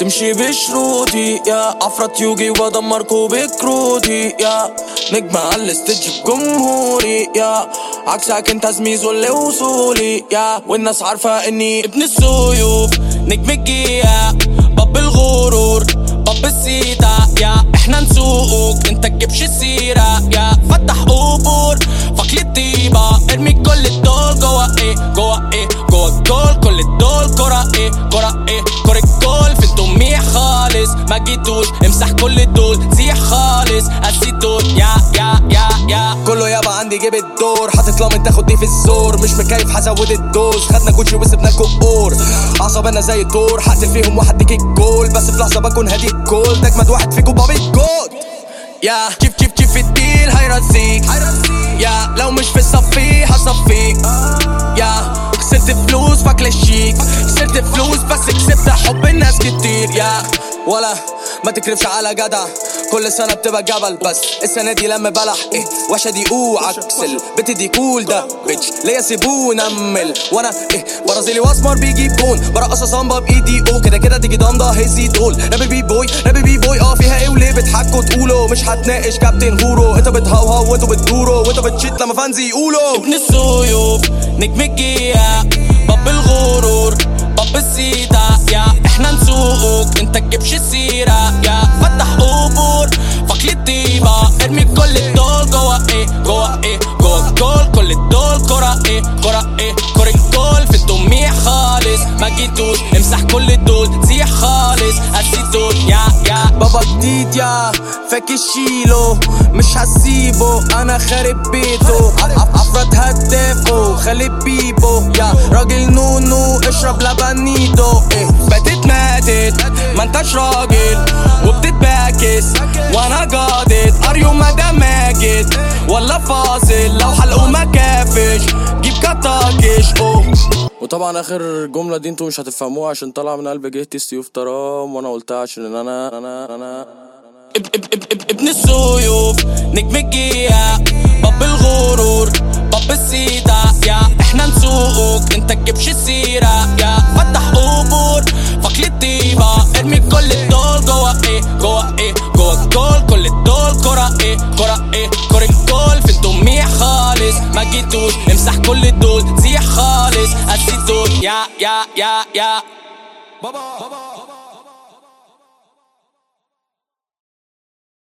تمشي بشروطي يا عفرت يوجي وبدمركوا بكروتي يا نجم على الاستدج بجمهوري يا عكسك انت زميز واللي وصولي يا والناس عارفة اني ابن السيوف نجم الجيا باب الغرور باب السيدة يا احنا نسوقك انت تجيبش السيرة يا فتح قبور فكل الطيبة ارمي كل الدول جوا ايه جوا ايه جوا الجول كل الدول كرة ايه كرة ايه كرة جول في التميح خالص ما جيتوش امسح كل الدول زيح خالص اسيتون يا يا يا يا كله يابا عندي جيب الدور حاطط لامن تاخد دي في الزور مش مكيف هزود الدوز خدنا كوتشي وسبنا كور عصبنا زي الدور هقتل فيهم واحد ديك الجول بس في لحظه بكون هادي الكول ده اجمد واحد فيكم بابي جود يا كيف كيف كيف الديل هيرزيك يا لو مش في صفي هصفيك يا خسرت فلوس فكلاشيك خسرت فلوس بس كسبت حب الناس كتير يا ولا ما تكرفش على جدع كل سنة بتبقى جبل بس السنة دي لما بلح ايه وحشة دي اوه عكس البت دي كول ده بيتش ليا سيبوه نمل وانا ايه برازيلي واسمر بيجيب جون برقص صامبا بايدي او كده كده تيجي ضمضة هزي دول رابي بي بوي رابي بي بوي اه فيها ايه وليه بتحكوا تقولوا مش هتناقش كابتن هورو انتوا بتهوهو وانتوا بتدوروا وانتوا بتشيت لما فانزي يقولوا ابن السيوف نجم الجيا باب الغرور باب السيدة يا احنا نسوقك انت تجيبش السيرة يا فتح قبور فكل الطيبة ارمي كل الدول جوا ايه جوا ايه جوا الجول كل الدول كرة ايه كرة ايه كرة جول في التميح خالص ما جيتوش امسح كل الدول زيح خالص اسيتون يا يا بابا جديد يا فاكر شيله مش هسيبه انا خارب بيته عف- عفرت هدافه خالد بيبو يا راجل نونو اشرب لبنيتو ايه باتت ماتت ما انتش راجل وبتتباكس وانا جادد اريو مدى ماجد ولا فاصل لو حلقوا مكافش جيب كتاكش اوه وطبعا اخر جمله دي انتوا مش هتفهموها عشان طالعه من قلب جهتي سيوف ترام وانا قلتها عشان ان انا انا انا اب اب اب اب ابن السيوف نجم الجيا باب الغرور باب السيدة يا احنا نسوقك انت تجيبش السيرة يا فتح قبور فكل الطيبة ارمي كل الدول جوا ايه جوا ايه جوا الجول كل الدول كرة ايه كرة ايه كرة جول في التميح خالص ما جيتوش امسح كل الدول زيح خالص اسيتون يا يا يا يا بابا بابا